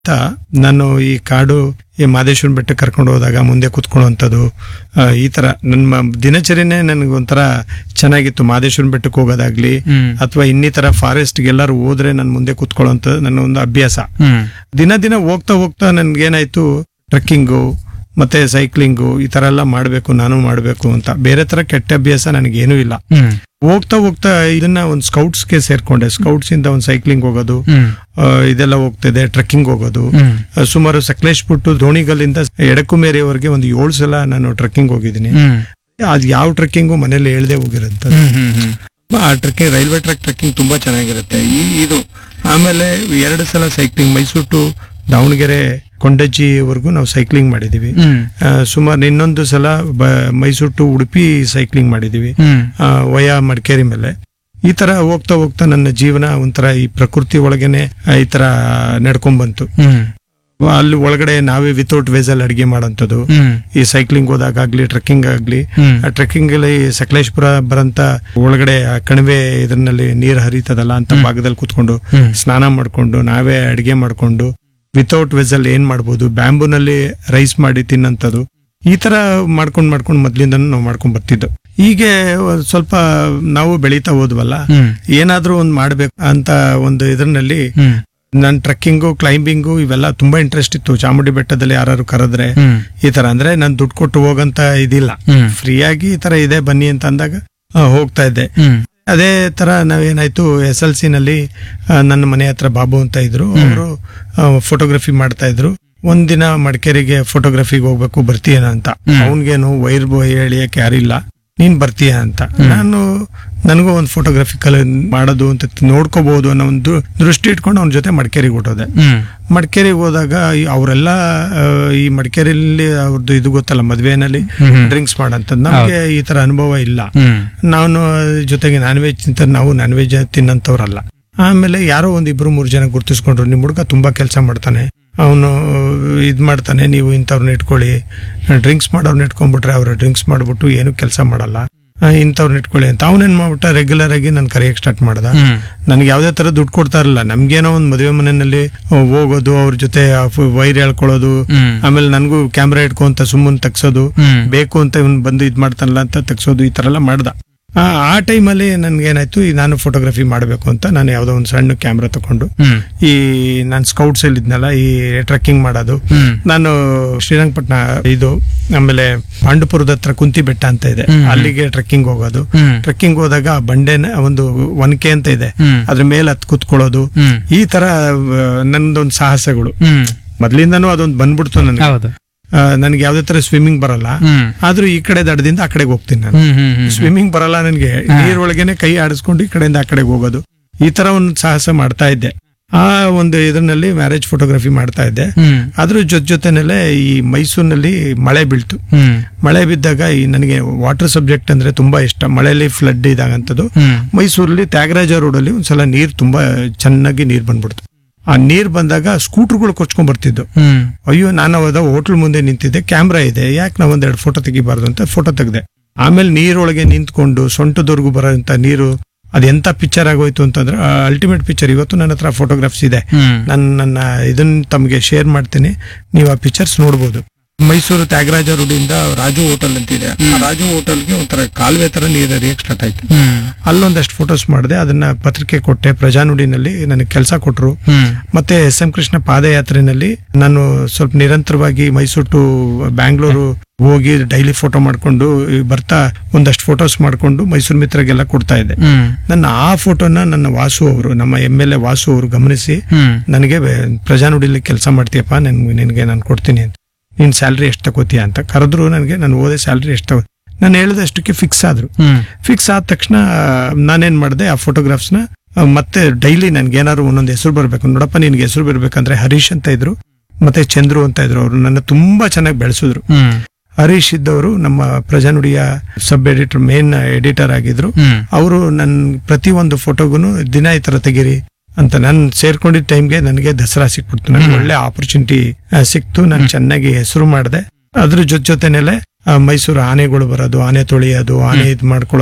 ಅಂತ ನಾನು ಈ ಕಾಡು ಈ ಮಾದೇಶ್ವರನ ಬೆಟ್ಟ ಕರ್ಕೊಂಡು ಹೋದಾಗ ಮುಂದೆ ಕುತ್ಕೊಳ್ಳುವಂಥದ್ದು ಆ, ಈ ತರ ನನ್ನ ದಿನಚರಿನೇ ನನಗೆ ಒಂಥರ ಚೆನ್ನಾಗಿತ್ತು ಮಾದೇಶ್ವರನ ಬೆಟ್ಟಕ್ಕೆ ಹೋಗೋದಾಗ್ಲಿ ಹ್ಮ್ ಅಥವಾ ಇನ್ನಿತರ ಫಾರೆಸ್ಟ್ ಎಲ್ಲರೂ ಹೋದ್ರೆ ನಾನು ಮುಂದೆ ಕುತ್ಕೊಳ್ಳುವಂಥದ್ದು ನನ್ನ ಒಂದು ಅಭ್ಯಾಸ ಹ್ಮ್ ದಿನ ದಿನ ಹೋಗ್ತಾ ಹೋಗ್ತಾ ನನ್ಗೇನಾಯ್ತು ಟ್ರೆಕ್ಕಿಂಗು ಮತ್ತೆ ಸೈಕ್ಲಿಂಗು ಈ ತರ ಎಲ್ಲ ಮಾಡ್ಬೇಕು ನಾನು ಮಾಡ್ಬೇಕು ಅಂತ ಬೇರೆ ತರ ಕೆಟ್ಟ ಅಭ್ಯಾಸ ನನಗೇನೂ ಇಲ್ಲ ಹ್ಮ್ ಹೋಗ್ತಾ ಹೋಗ್ತಾ ಇದನ್ನ ಒಂದು ಸ್ಕೌಟ್ಸ್ಗೆ ಸೇರ್ಕೊಂಡೆ ಸ್ಕೌಟ್ಸ್ ಇಂದ ಒಂದು ಸೈಕ್ಲಿಂಗ್ ಹೋಗೋದು ಹ್ಮ್ ಆ, ಇದೆಲ್ಲ ಹೋಗ್ತಿದೆ ಟ್ರೆಕ್ಕಿಂಗ್ ಹೋಗೋದು ಹ್ಮ್ ಆ, ಸುಮಾರು ಸಕಲೇಶ್ ಬಿಟ್ಟು ದೋಣಿಗಲ್ಲಿಂದ ಎಡಕುಮೇರಿಯವರೆಗೆ ಒಂದು ಏಳು ಸಲ ನಾನು ಟ್ರೆಕ್ಕಿಂಗ್ ಹೋಗಿದ್ದೀನಿ ಹ್ಮ್ ಅದು ಯಾವ ಟ್ರೆಕ್ಕಿಂಗು ಮನೇಲಿ ಹೇಳ್ದೆ ಹೋಗಿರುತ್ತೆ ಹ್ಮ್ ಹ್ಮ್ ಹ್ಮ್ ಆ ಟ್ರೆಕ್ಕಿಂಗ್ ರೈಲ್ವೆ ಟ್ರ್ಯಾಕ್ ಟ್ರೆಕ್ಕಿಂಗ್ ತುಂಬಾ ಚೆನ್ನಾಗಿರುತ್ತೆ ಈ ಇದು ಆಮೇಲೆ ಎರಡು ಸಲ ಸೈಕ್ಲಿಂಗ್ ಮೈಸೂರು ಟು ದಾವಣಗೆರೆ ಕೊಂಡಜ್ಜಿವರೆಗೂ ನಾವು ಸೈಕ್ಲಿಂಗ್ ಮಾಡಿದೀವಿ ಹ್ಮ್ ಸುಮಾರು ಇನ್ನೊಂದು ಸಲ ಬ- ಮೈಸೂರು ಟು ಉಡುಪಿ ಸೈಕ್ಲಿಂಗ್ ಮಾಡಿದೀವಿ ಹ್ಮ್ ಆ, ವಯ ಮಡಿಕೇರಿ ಮೇಲೆ ಈ ತರ ಹೋಗ್ತಾ ಹೋಗ್ತಾ ನನ್ನ ಜೀವನ ಒಂಥರ ಈ ಪ್ರಕೃತಿ ಒಳಗೇನೆ ಆ, ಈ ತರ ನಡ್ಕೊಂಡ್ ಬಂತು ಹ್ಮ್ ಅಲ್ಲಿ ಒಳಗಡೆ ನಾವೇ ವಿತೌಟ್ ವೇಸಲ್ ಅಡಿಗೆ ಮಾಡೋಂಥದ್ದು ಹ್ಮ್ ಈ ಸೈಕ್ಲಿಂಗ್ ಹೋದಾಗ್ಲಿ ಟ್ರೆಕ್ಕಿಂಗ್ ಆಗ್ಲಿ ಹ್ಮ್ ಆ ಟ್ರೆಕ್ಕಿಂಗ್ ಅಲ್ಲಿ ಸಕಲೇಶ್ಪುರ ಬರಂತ ಒಳಗಡೆ ಆ ಕಣಿವೆ ಇದರಲ್ಲಿ ನೀರ್ ಹರಿತದಲ್ಲ ಅಂತ ಭಾಗದಲ್ಲಿ ಕುತ್ಕೊಂಡು ಹ್ಮ್ ಸ್ನಾನ ಮಾಡ್ಕೊಂಡು ನಾವೇ ಅಡಿಗೆ ಮಾಡ್ಕೊಂಡು ವಿತೌಟ್ ವೆಜಲ್ ಏನ್ ಮಾಡ್ಬೋದು ಬ್ಯಾಂಬೂನಲ್ಲಿ ರೈಸ್ ಮಾಡಿ ತಿನ್ನಂಥದ್ದು ಈ ತರ ಮಾಡ್ಕೊಂಡ್ ಮಾಡ್ಕೊಂಡು ಮೊದ್ಲಿಂದ ನಾವು ಮಾಡ್ಕೊಂಡ್ ಬರ್ತಿದ್ದು ಹೀಗೆ ಒಂದ್ ಸ್ವಲ್ಪ ನಾವು ಬೆಳೀತಾ ಹೋದ್ವಲ್ಲ ಹ್ಮ್ ಏನಾದ್ರೂ ಒಂದ್ ಮಾಡ್ಬೇಕು ಅಂತ ಒಂದು ಇದರಲ್ಲಿ ಹ್ಮ್ ನನ್ ಟ್ರೆಕ್ಕಿಂಗು ಕ್ಲೈಂಬಿಂಗು ಇವೆಲ್ಲ ತುಂಬಾ ಇಂಟ್ರೆಸ್ಟ್ ಇತ್ತು ಚಾಮುಂಡಿ ಬೆಟ್ಟದಲ್ಲಿ ಯಾರು ಕರೆದ್ರೆ ಹ್ಮ್ ಈ ತರ ಅಂದ್ರೆ ನಾನು ದುಡ್ಡು ಕೊಟ್ಟು ಹೋಗಂತ ಇದಿಲ್ಲ ಹ್ಮ್ ಫ್ರೀಯಾಗಿ ಈ ತರ ಇದೆ ಬನ್ನಿ ಅಂತ ಅಂದಾಗ ಆ, ಹೋಗ್ತಾ ಇದ್ದೆ ಹ್ಮ್ ಅದೇ ತರ ನಾವೇನಾಯ್ತು ಎಸ್ ಎಲ್ ಸಿ ನಲ್ಲಿ ಆ, ನನ್ನ ಮನೆ ಹತ್ರ ಬಾಬು ಅಂತ ಇದ್ರು ಅವರು ಫೋಟೋಗ್ರಫಿ ಮಾಡ್ತಾ ಇದ್ರು ಒಂದಿನ ಮಡಿಕೇರಿಗೆ ಫೋಟೋಗ್ರಫಿಗೆ ಹೋಗ್ಬೇಕು ಬರ್ತೀಯನ ಅಂತ ಹ್ಮ್. ಅವನ್ಗೇನು ವೈರ್ ಬಾಯ್ ಹೇಳಿಯಕ್ಕೆ ಯಾರಿಲ್ಲ ನೀನ್ ಬರ್ತೀಯ ಅಂತ ನಾನು ನನಗೂ ಒಂದು ಫೋಟೋಗ್ರಫಿ ಕಲ ಮಾಡೋದು ಅಂತ ನೋಡ್ಕೋಬಹುದು ಅನ್ನೋ ಒಂದು ದೃಷ್ಟಿ ಇಟ್ಕೊಂಡು ಅವನ ಜೊತೆ ಮಡಿಕೇರಿಗೆ ಹೊಟ್ಟೋದೆ ಹ್ಮ್ ಮಡಿಕೇರಿಗೆ ಹೋದಾಗ ಈ ಅವರೆಲ್ಲ ಆ, ಈ ಮಡಿಕೇರಿಯಲ್ಲಿ ಅವ್ರದ್ದು ಇದು ಗೊತ್ತಲ್ಲ ಮದ್ವೆನಲ್ಲಿ ಹ್ಮ್. ಡ್ರಿಂಕ್ಸ್ ಮಾಡಂತದ್ದು ನಮಗೆ ಈ ತರ ಅನುಭವ ಇಲ್ಲ ಹ್ಮ್ ನಾನು ಜೊತೆಗೆ ನಾನ್ ವೆಜ್ ತಿಂತಾರೆ ನಾವು ನಾನ್ ವೆಜ್ ತಿನ್ನಂತವ್ರಲ್ಲ ಆಮೇಲೆ ಯಾರೋ ಒಂದ್ ಇಬ್ರು ಮೂರು ಜನ ಗುರ್ತಿಸ್ಕೊಂಡ್ರು ನಿಮ್ ಹುಡುಗ ತುಂಬಾ ಕೆಲಸ ಮಾಡ್ತಾನೆ ಅವನು ಇದ್ ಮಾಡ್ತಾನೆ ನೀವು ಇಂಥವ್ರನ್ನ ಇಟ್ಕೊಳ್ಳಿ ಡ್ರಿಂಕ್ಸ್ ಮಾಡೋರ್ನ ಇಟ್ಕೊಂಡ್ಬಿಟ್ರೆ ಅವ್ರ ಡ್ರಿಂಕ್ಸ್ ಮಾಡ್ಬಿಟ್ಟು ಏನು ಕೆಲಸ ಮಾಡಲ್ಲ ಆ, ಇಂಥವ್ರನ್ನ ಇಟ್ಕೊಳ್ಳಿ ಅಂತ ಅವನೇನ್ ಮಾಡ್ಬಿಟ್ಟ ರೆಗ್ಯುಲರ್ ಆಗಿ ನನ್ ಕರೆಯಕ್ ಸ್ಟಾರ್ಟ್ ಮಾಡ್ದ ಹ್ಮ್ ನನ್ಗೆ ಯಾವ್ದೇ ತರ ದುಡ್ಡು ಕೊಡ್ತಾ ಇರಲಿಲ್ಲ ನಮ್ಗೇನೋ ಒಂದ್ ಮದುವೆ ಮನೆಯಲ್ಲಿ ಹೋಗೋದು ಅವ್ರ ಜೊತೆ ವೈರ್ ಹೇಳ್ಕೊಳ್ಳೋದು ಹ್ಮ್ ಆಮೇಲೆ ನನ್ಗೂ ಕ್ಯಾಮ್ರಾ ಇಟ್ಕೊಂತ ಸುಮ್ಮನೆ ತಗ್ಸೋದು ಹ್ಮ್ ಬೇಕು ಅಂತ ಇವ್ನು ಬಂದು ಇದ್ ಮಾಡ್ತಾನಲ್ಲ ಅಂತ ತೆಗ್ಸೋದು ಈ ತರ ಎಲ್ಲ ಮಾಡ್ದ ಆ, ಆ ಟೈಮಲ್ಲಿ ನನ್ಗೇನಾಯ್ತು ಈ ನಾನು ಫೋಟೋಗ್ರಫಿ ಮಾಡಬೇಕು ಅಂತ ನಾನು ಯಾವ್ದೋ ಒಂದು ಸಣ್ಣ ಕ್ಯಾಮ್ರಾ ತಗೊಂಡು ಹ್ಮ್ ಈ ನಾನು ಸ್ಕೌಟ್ಸ್ ಅಲ್ಲಿ ಇದ್ನಲ್ಲ ಈ ಟ್ರೆಕ್ಕಿಂಗ್ ಮಾಡೋದು ಹ್ಮ್ ನಾನು ಶ್ರೀರಂಗಪಟ್ಟಣ ಇದು ಆಮೇಲೆ ಪಾಂಡುಪುರದ ಹತ್ರ ಕುಂತಿ ಬೆಟ್ಟ ಅಂತ ಇದೆ ಹ್ಮ್. ಅಲ್ಲಿಗೆ ಟ್ರೆಕ್ಕಿಂಗ್ ಹೋಗೋದು ಹ್ಮ್ ಟ್ರೆಕ್ಕಿಂಗ್ ಹೋದಾಗ ಆ ಬಂಡೆನ ಒಂದು ಒನಕೆ ಅಂತ ಇದೆ ಹ್ಮ್ ಅದ್ರ ಮೇಲೆ ಹತ್ ಕುತ್ಕೊಳ್ಳೋದು ಹ್ಮ್ ಈ ತರ ಆ, ನನ್ನದೊಂದು ಸಾಹಸಗಳು ಹ್ಮ್ ಮೊದ್ಲಿಂದಾನು ಅದೊಂದು ಬಂದ್ಬಿಡ್ತು ನನಗೆ ಹೌದು ನನಗೆ ಯಾವ್ದೇ ತರ ಸ್ವಿಮ್ಮಿಂಗ್ ಬರಲ್ಲ ಹ್ಮ್ ಆದ್ರೂ ಈ ಕಡೆ ದಡದಿಂದ ಆ ಕಡೆಗೆ ಹೋಗ್ತೀನಿ ನಾನು ಹ್ಮ್ ಹ್ಮ್ ಹ್ಮ್ ಸ್ವಿಮ್ಮಿಂಗ್ ಬರಲ್ಲ ನನಗೆ ನೀರೊಳಗೇನೆ ಕೈ ಆಡಿಸ್ಕೊಂಡು ಈ ಕಡೆಯಿಂದ ಆ ಕಡೆಗೆ ಹೋಗೋದು ಈ ತರ ಒಂದು ಸಾಹಸ ಮಾಡ್ತಾ ಇದ್ದೆ ಆ ಒಂದು ಇದರಲ್ಲಿ ಮ್ಯಾರೇಜ್ ಫೋಟೋಗ್ರಫಿ ಮಾಡ್ತಾ ಇದ್ದೆ ಹ್ಮ್ ಅದ್ರ ಜೊತೆ ಜೊತೆನಲ್ಲೇ ಈ ಮೈಸೂರಿನಲ್ಲಿ ಮಳೆ ಬೀಳ್ತು ಹ್ಮ್ ಮಳೆ ಬಿದ್ದಾಗ ಈ ನನಗೆ ವಾಟರ್ ಸಬ್ಜೆಕ್ಟ್ ಅಂದ್ರೆ ತುಂಬಾ ಇಷ್ಟ ಮಳೆಯಲ್ಲಿ ಫ್ಲಡ್ ಇದಾಗಂತದ್ದು ಹ್ಮ್ ಮೈಸೂರಲ್ಲಿ ತ್ಯಾಗರಾಜ ರೋಡಲ್ಲಿ ಒಂದ್ಸಲ ನೀರ್ ತುಂಬಾ ಚೆನ್ನಾಗಿ ನೀರ್ ಬಂದ್ಬಿಡ್ತು ಆ ನೀರ್ ಬಂದಾಗ ಸ್ಕೂಟರ್ಗಳು ಕೊಚ್ಕೊಂಡ್ ಬರ್ತಿದ್ದು ಹ್ಮ್ ಅಯ್ಯೋ ನಾನು ಅವಾಗ ಹೋಟ್ಲ್ ಮುಂದೆ ನಿಂತಿದ್ದೆ ಕ್ಯಾಮ್ರಾ ಇದೆ ಯಾಕೆ ನಾವು ಒಂದೆರಡು ಫೋಟೋ ತೆಗಿಬಾರ್ದು ಅಂತ ಫೋಟೋ ತೆಗ್ದೆ ಆಮೇಲೆ ನೀರೊಳಗೆ ನಿಂತ್ಕೊಂಡು ಸೊಂಟದವರೆಗೂ ಬರೋಂತ ನೀರು ಅದೆಂತ ಪಿಕ್ಚರ್ ಆಗೋಯ್ತು ಅಂತಂದ್ರೆ ಅಲ್ಟಿಮೇಟ್ ಪಿಕ್ಚರ್ ಇವತ್ತು ನನ್ನ ಹತ್ರ ಫೋಟೋಗ್ರಾಫ್ಸ್ ಇದೆ ಹ್ಮ್ ನಾನು ನನ್ನ ಇದನ್ನ ತಮಗೆ ಶೇರ್ ಮಾಡ್ತೀನಿ ನೀವು ಆ ಪಿಕ್ಚರ್ಸ್ ನೋಡ್ಬೋದು ಮೈಸೂರು ತ್ಯಾಗರಾಜ ರೋಡಿಂದ ರಾಜು ಹೋಟೆಲ್ ಅಂತಿದೆ ಆ ರಾಜು ಹೋಟೆಲ್ಗೆ ಒಂಥರ ಕಾಲುವೆ ತರ ನೀರು ಹರಿಯಕ್ ಸ್ಟಾರ್ಟ್ ಆಯ್ತು ಹ್ಮ್ ಅಲ್ಲೊಂದಷ್ಟು ಫೋಟೋಸ್ ಮಾಡಿದೆ ಅದನ್ನ ಪತ್ರಿಕೆ ಕೊಟ್ಟೆ ಪ್ರಜಾನುಡಿನಲ್ಲಿ ನನಗೆ ಕೆಲಸ ಕೊಟ್ರು ಹ್ಮ್ ಮತ್ತೆ ಎಸ್ ಎಂ ಕೃಷ್ಣ ಪಾದಯಾತ್ರೆನಲ್ಲಿ ನಾನು ಸ್ವಲ್ಪ ನಿರಂತರವಾಗಿ ಮೈಸೂರು ಟು ಬ್ಯಾಂಗ್ಳೂರು ಹೋಗಿ ಡೈಲಿ ಫೋಟೋ ಮಾಡ್ಕೊಂಡು ಈ ಬರ್ತಾ ಒಂದಷ್ಟು ಫೋಟೋಸ್ ಮಾಡ್ಕೊಂಡು ಮೈಸೂರು ಮಿತ್ರಗೆಲ್ಲ ಕೊಡ್ತಾ ಇದ್ದೆ ಹ್ಮ್ ನನ್ನ ಆ ಫೋಟೋನ ನನ್ನ ವಾಸು ಅವರು ನಮ್ಮ ಎಂ ಎಲ್ ಎ ವಾಸು ಅವರು ಗಮನಿಸಿ ಹ್ಮ್ ನನಗೆ ಬೆ- ಪ್ರಜಾನುಡಿಲಿ ಕೆಲಸ ಮಾಡ್ತೀಯಪ್ಪ ನನ್ ನಿನಗೆ ನಾನು ಕೊಡ್ತೀನಿ ಅಂತ ನೀನ್ ಸ್ಯಾಲ್ರಿ ಎಷ್ಟು ತಗೋತೀಯ ಅಂತ ಕರೆದ್ರು ನನಗೆ ನಾನು ಓದೇ ಸ್ಯಾಲ್ರಿ ಎಷ್ಟು ತಗೋ ನಾನು ಹೇಳಿದಷ್ಟಕ್ಕೆ ಫಿಕ್ಸ್ ಆದ್ರು ಹ್ಮ್ ಫಿಕ್ಸ್ ಆದ ತಕ್ಷಣ ನಾನೇನ್ ಮಾಡಿದೆ ಆ ಫೋಟೋಗ್ರಾಫ್ಸ್ನ ಮತ್ತೆ ಡೈಲಿ ನನ್ಗೆ ಏನಾದ್ರು ಒಂದೊಂದು ಹೆಸರು ಬರ್ಬೇಕು ನೋಡಪ್ಪ ನಿನ್ಗೆ ಹೆಸರು ಬರ್ಬೇಕಂದ್ರೆ ಹರೀಶ್ ಅಂತ ಇದ್ರು ಮತ್ತೆ ಚಂದ್ರು ಅಂತ ಇದ್ರು ಅವರು ನನ್ನ ತುಂಬಾ ಚೆನ್ನಾಗಿ ಬೆಳೆಸಿದ್ರು ಹ್ಮ್ ಹರೀಶ್ ಇದ್ದವರು ನಮ್ಮ ಪ್ರಜಾನುಡಿಯ ಸಬ್ ಎಡಿಟರ್ ಮೇನ್ ಎಡಿಟರ್ ಆಗಿದ್ರು ಹ್ಮ್ ಅವರು ನನ್ ಪ್ರತಿ ಒಂದು ಫೋಟೋಗುನು ದಿನ ಈ ತರ ತೆಗೀರಿ ಅಂತ ನಾನು ಸೇರ್ಕೊಂಡಿದ್ದ ಟೈಮ್ಗೆ ನನಗೆ ದಸರಾ ಸಿಕ್ಬಿಡ್ತು ನನಗೆ ಒಳ್ಳೆ ಆಪರ್ಚುನಿಟಿ ಸಿಕ್ತು ನಾನು ಚೆನ್ನಾಗಿ ಹೆಸರು ಮಾಡಿದೆ ಅದ್ರ ಜೊತೆ ಜೊತೆನೆಲೆ ಆ, ಮೈಸೂರು ಆನೆಗಳು ಬರೋದು ಆನೆ ತೊಳೆಯೋದು ಆನೆ ಇದ್ ಮಾಡ್ಕೊಳ್ಳೋದು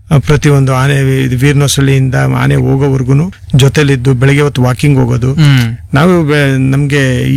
ಆ, ಪ್ರತಿಯೊಂದು ಆನೆ ಇದು ವೀರನೊಸಳ್ಳಿಯಿಂದ ಆನೆ ಹೋಗೋವರೆಗೂ ಜೊತೆಲಿದ್ದು ಬೆಳಗ್ಗೆ ಹೊತ್ತು ವಾಕಿಂಗ್ ಹೋಗೋದು ಹ್ಮ್ ನಾವು ಬೆ- ನಮ್ಗೆ